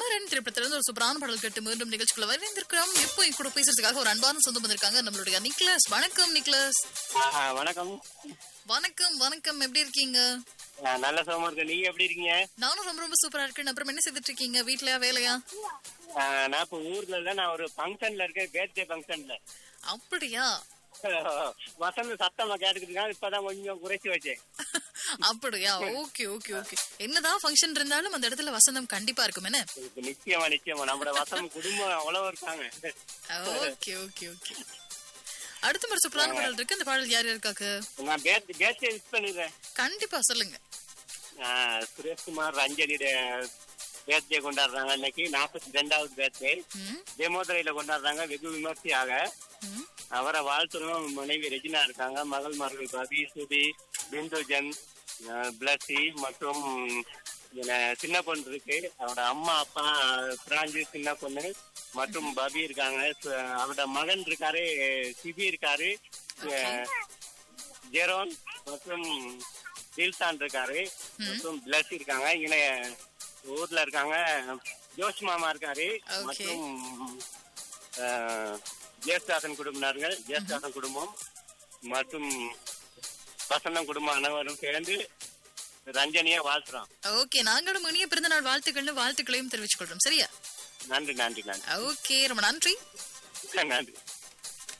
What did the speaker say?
அமரன் திரைப்படத்திலிருந்து ஒரு சூப்பரான பாடல் கேட்டு மீண்டும் நிகழ்ச்சிக்குள்ள வரவேந்திருக்கிறோம் இப்போ என் கூட பேசுறதுக்காக ஒரு அன்பான சொந்தம் வந்திருக்காங்க நம்மளுடைய நிக்லஸ் வணக்கம் நிக்லஸ் ஆஹா, வணக்கம் வணக்கம் வணக்கம் எப்படி இருக்கீங்க ஆ, நல்ல சுகமா இருக்கு நீங்க எப்படி இருக்கீங்க நானும் ரொம்ப ரொம்ப சூப்பரா இருக்கேன் அப்புறம் என்ன செய்துட்டு இருக்கீங்க வீட்லயா வேலையா ஆ, நான் இப்ப ஊர்ல இல்ல நான் ஒரு ஃபங்க்ஷன்ல இருக்கேன் பேர்த்டே ஃபங்க்ஷன்ல அப்படியா வசந்த சத்தமா கேட்டுக்கிட்டு இப்பதான் கொஞ்சம் குறைச்சு வச்சேன் அப்படியா ஓகே ஓகே ஓகே என்னதான் ஃபங்க்ஷன் இருந்தாலும் அந்த இடத்துல வசந்தம் கண்டிப்பா இருக்கும் என்ன இப்ப நிச்சயமா நிச்சயமா நம்மளோட வசம் குடும்பம் அவ்வளவு இருக்காங்க ஓகே ஓகே ஓகே அடுத்த ஒரு சூப்பரான பாடல் இருக்கு அந்த பாடல் யார் யாருக்காக நான் பேர்த் பேர்த்டே விஷ் பண்ணிடுறேன் கண்டிப்பா சொல்லுங்க ஆ, சுரேஷ்குமார் ரஞ்சனியோட பேர்த்டே கொண்டாடுறாங்க இன்னைக்கு நாற்பத்தி ரெண்டாவது பேர்த்டே ம், தேமோதரையில கொண்டாடுறாங்க வெகு விமர்சையாக ம். அவரை வாழ்த்துறோம் மனைவி ரெஜினா இருக்காங்க மகள்மார்கள் பபி சுபி பிந்துஜன் அஹ், பிளஸி மற்றும் இதுல சின்ன பொண்ணு இருக்கு அவரோட அம்மா அப்பா பிராஞ்சு சின்ன பொண்ணு மற்றும் பபி இருக்காங்க ச- அவரோட மகன் இருக்காரு சிபி இருக்காரு அஹ், ஜெரோன் மற்றும் தில்சான் இருக்காரு மற்றும் பிளஸ் இருக்காங்க இங்க ஊர்ல இருக்காங்க ஜோஷ் மாமா இருக்காரு Okay. மற்றும் அஹ், ஜெயஸ்தாசன் குடும்பினர்கள் ஜெயஸ்தாசன் குடும்பம் மற்றும் வசந்தம் குடும்பம் அனைவரும் சேர்ந்து ரஞ்சனியா வாழ்த்துறோம் ஓகே நாங்களும் இனிய பிறந்தநாள் வாழ்த்துக்கள்னு வாழ்த்துக்களையும் தெரிவிச்சுக் கொள்றோம் சரியா நன்றி நன்றி நன்றி ஓகே ரொம்ப நன்றி நன்றி